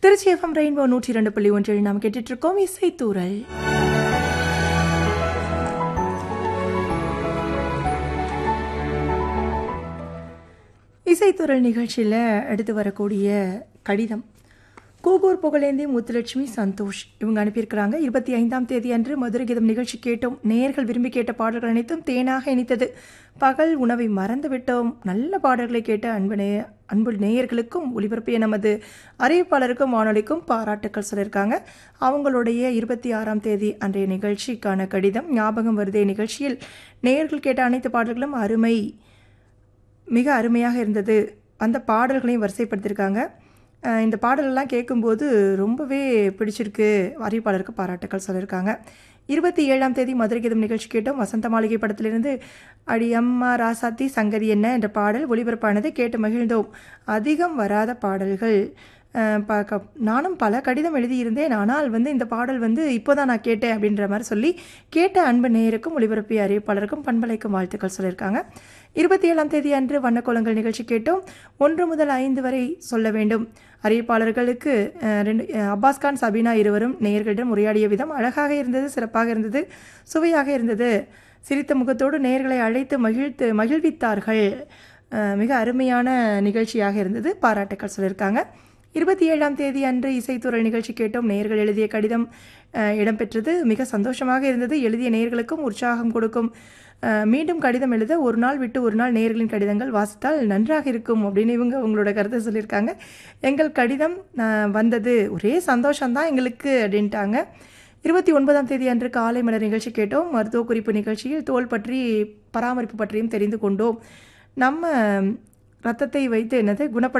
Trichy FM rainbow நூற்றி இரண்டு புள்ளி ஒன்றில் நாம் கேட்டுட்டு இருக்கோம் இசைத்தூரல் இசைத்துறல் நிகழ்ச்சியில் எடுத்து வரக்கூடிய கடிதம் கூகூர் புகழேந்தி முத்துலட்சுமி சந்தோஷ் இவங்க அனுப்பியிருக்கிறாங்க இருபத்தி ஐந்தாம் தேதி அன்று மதுரை கீதம் நிகழ்ச்சி கேட்டோம் நேயர்கள் விரும்பி கேட்ட பாடல்கள் அனைத்தும் தேனாக இனித்தது பகல் உணவை மறந்து விட்டோம் நல்ல பாடல்களை கேட்ட அன்பு நே அன்பு நேயர்களுக்கும் ஒளிபரப்பிய நமது அறிவிப்பாளருக்கும் வானொலிக்கும் பாராட்டுக்கள் சொல்லியிருக்காங்க அவங்களுடைய இருபத்தி ஆறாம் தேதி அன்றைய நிகழ்ச்சிக்கான கடிதம் ஞாபகம் வருதே நிகழ்ச்சியில் நேயர்கள் கேட்ட அனைத்து பாடல்களும் அருமை மிக அருமையாக இருந்தது அந்த பாடல்களையும் வரிசைப்படுத்தியிருக்காங்க அஹ் இந்த பாடலெல்லாம் கேட்கும்போது ரொம்பவே பிடிச்சிருக்கு அறிவிப்பாளருக்கு பாராட்டுக்கள் சொல்லியிருக்காங்க இருபத்தி ஏழாம் தேதி மதுரை கீதம் நிகழ்ச்சி கேட்டோம் வசந்த மாளிகை படத்திலிருந்து அடி அம்மா ராசாத்தி சங்கதி என்ன என்ற பாடல் ஒளிபரப்பானது கேட்டு மகிழ்ந்தோம் அதிகம் வராத பாடல்கள் அஹ் ப- நானும் பல கடிதம் எழுதியிருந்தேன் ஆனால் வந்து இந்த பாடல் வந்து இப்போதான் நான் கேட்டேன் அப்படின்ற மாதிரி சொல்லி கேட்ட அன்பு நேயருக்கும் ஒளிபரப்பிய அறிவிப்பாளருக்கும் பண்பலைக்கும் வாழ்த்துக்கள் சொல்லியிருக்காங்க இருபத்தி ஏழாம் தேதி அன்று வண்ணக்கோலங்கள் நிகழ்ச்சி கேட்டோம் ஒன்று முதல் ஐந்து வரை சொல்ல வேண்டும் அறிவிப்பாளர்களுக்கு அஹ், ரெண்டு அஹ், அப்பாஸ் கான் சபீனா இருவரும் நேயர்களிடம் உரையாடிய விதம் அழகாக இருந்தது சிறப்பாக இருந்தது சுவையாக இருந்தது சிரித்த முகத்தோடு நேயர்களை அழைத்து மகிழ்த்து மகிழ்வித்தார்கள் அஹ், மிக அருமையான நிகழ்ச்சியாக இருந்தது பாராட்டுக்கள் சொல்லியிருக்காங்க இருபத்தி ஏழாம் தேதி அன்று இசைத்துறை நிகழ்ச்சி கேட்டோம் நேயர்கள் எழுதிய கடிதம் அஹ், இடம்பெற்றது மிக சந்தோஷமாக இருந்தது எழுதிய நேயர்களுக்கும் உற்சாகம் கொடுக்கும் அஹ், மீண்டும் கடிதம் எழுத ஒரு நாள் விட்டு ஒரு நாள் நேயர்களின் கடிதங்கள் வாசித்தால் நன்றாக இருக்கும் அப்படின்னு இவங்க உங்களோட கருத்தை சொல்லியிருக்காங்க எங்கள் கடிதம் அஹ், வந்தது ஒரே சந்தோஷம்தான் எங்களுக்கு அப்படின்ட்டாங்க இருபத்தி ஒன்பதாம் தேதி அன்று காலை மலர் நிகழ்ச்சி கேட்டோம் மருத்துவ குறிப்பு நிகழ்ச்சியில் தோல் பற்றி பராமரிப்பு பற்றியும் தெரிந்து கொண்டோம் நம்ம ரத்தத்தை வைத்து என்னது குணப்படுத்த